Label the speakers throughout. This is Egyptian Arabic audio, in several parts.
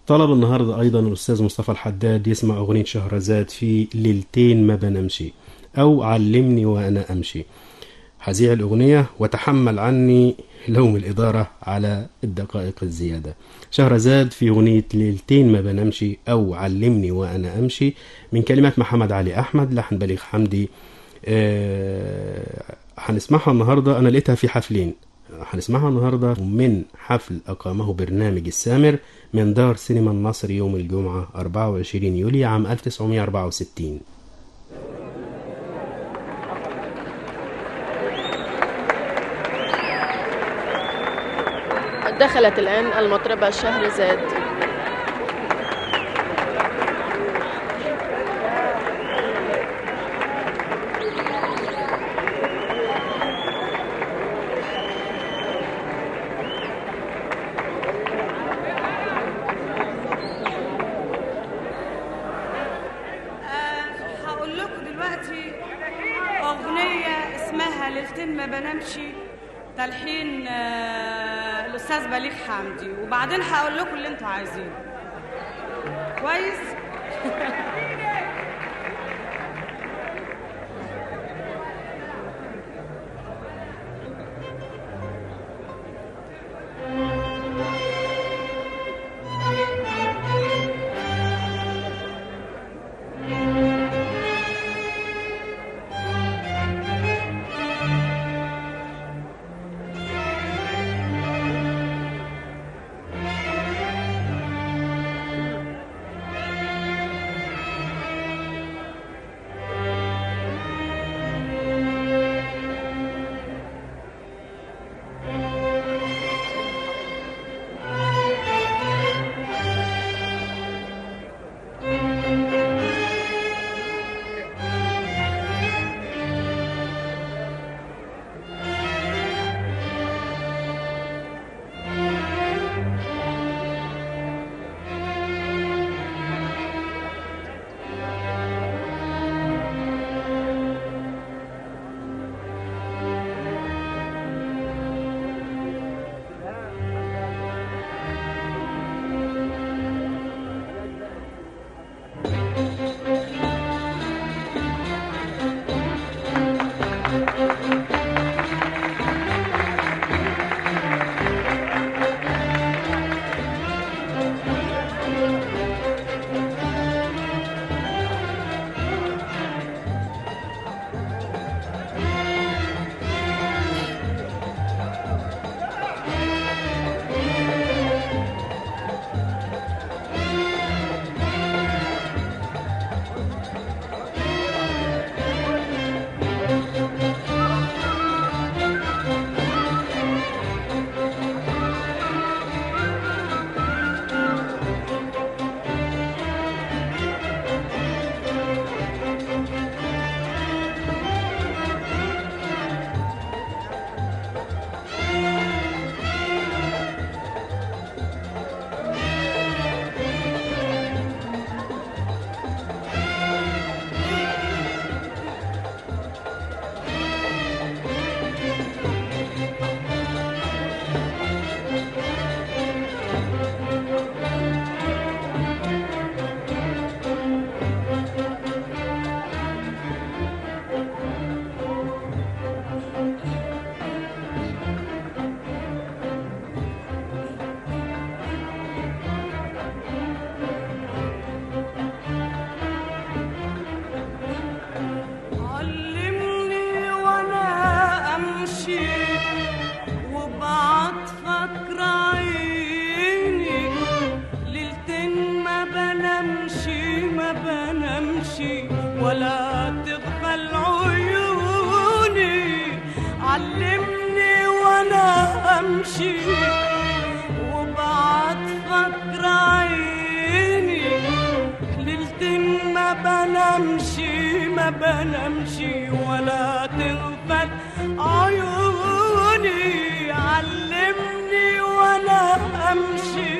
Speaker 1: طلب النهاردة أيضا الأستاذ مصطفى الحداد يسمع أغنية شهرزاد في ليلتين ما بنمشي أو علمني وأنا أمشي هذيع الأغنية وتحمل عني لوم الإدارة على الدقائق الزيادة شهرزاد في أغنية ليلتين ما بنمشي أو علمني وأنا أمشي من كلمات محمد علي أحمد لحن بليغ حمدي آه، هنسمعها النهاردة أنا لقيتها في حفلين هنسمعها النهاردة من حفل أقامه برنامج السامر من دار سينما النصر يوم الجمعة 24 يوليو عام 1964
Speaker 2: دخلت الآن المطربة شهرزاد
Speaker 3: آه، هقول لكم دلوقتي أغنية اسمها ليلتين ما بنامش تلحين آه، الأستاذ بليغ حمدي وبعدين هقول لكم اللي انتوا عايزينه كويس؟ علمني وانا امشي وبعطفك عيني ليلتين ما بنمشي ما بنمشي ولا تغفل عيوني علمني وانا امشي وبعطفك عيني ليلتين ما بنمشي ما بنمشي ولا تغفل عيوني علمني وانا امشي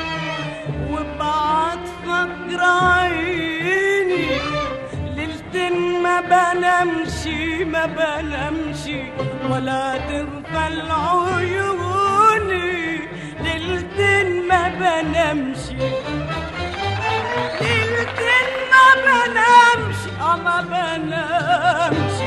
Speaker 3: وبعطفك عيني ليلتين ما بنمشي ما بنمشي ولا تغفل عيوني ليلتين ما بنمشي أما بنامش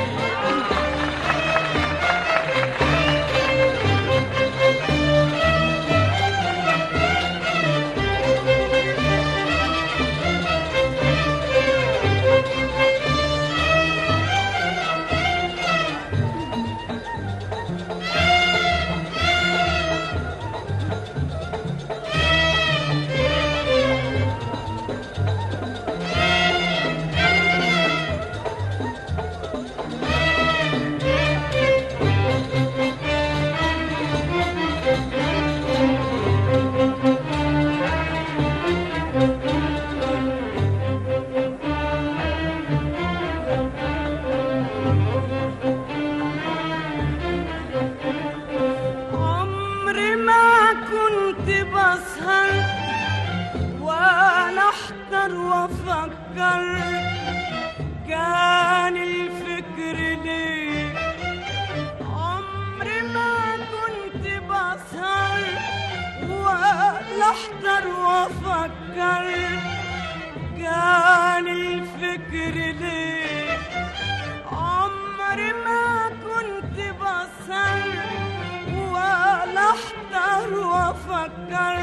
Speaker 3: عمري ما كنت بسهر ولا احضر وافكر كان الفكر ليه عمري ما كنت بسهر ولا احضر وافكر كان الفكر ليه عمري ما كنت بسهر ولا احضر وافكر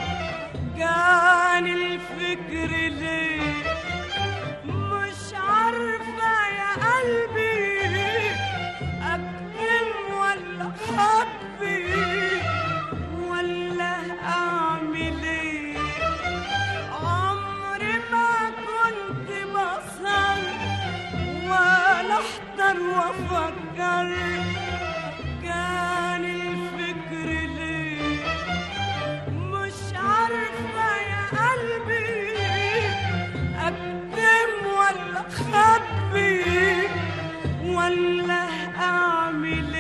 Speaker 3: كان الفكر ليه مش عارفة يا قلبي أكتم ولا أخبي ولا أعمل إيه عمري ما كنت بصل ولا أحضر وأفكر كان الفكر ليه مش عارفة يا قلبي أكتم ولا أخبي ولا أعمل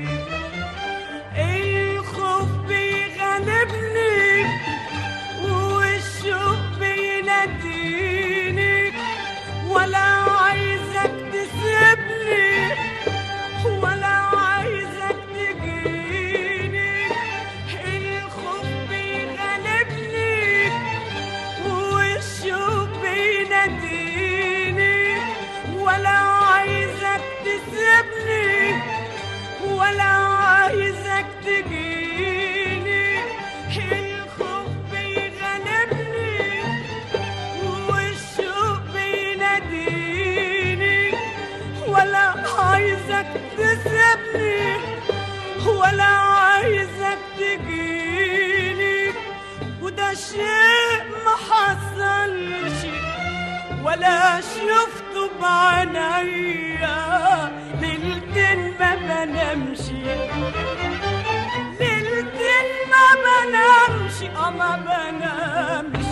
Speaker 3: إيه الخوف بيغلبني والشوق بيناديني ولا عايزك تسيبني ولا عايزك تجيني الخوف بيغلبني والشوق بيناديني ولا عايزك تسيبني ولا عايزك تجيني الخوف بيغلبني والشوق بيناديني ولا عايزك تسيبني ولا عايزك تجيني وده شيء ما حصلش ولا شفته بعينيا ليلتين ما بنامش ليلتين ما بنامش اه ما بنامش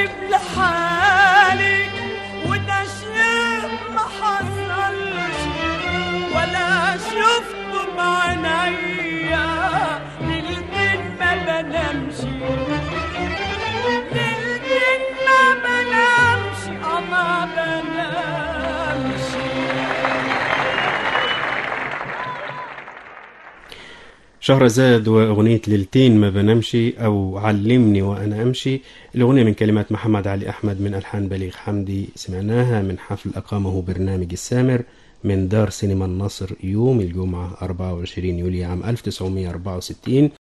Speaker 4: غريب لحالي وده شيء ما حصلش ولا شفته بعينيا ليلتين ما بنامش ليلتين ما بنامش اه ما بنامش
Speaker 1: شهرزاد وأغنية ليلتين ما بنمشي أو علمني وأنا أمشي الأغنية من كلمات محمد علي أحمد من ألحان بليغ حمدي سمعناها من حفل أقامه برنامج السامر من دار سينما النصر يوم الجمعة 24 يوليو عام 1964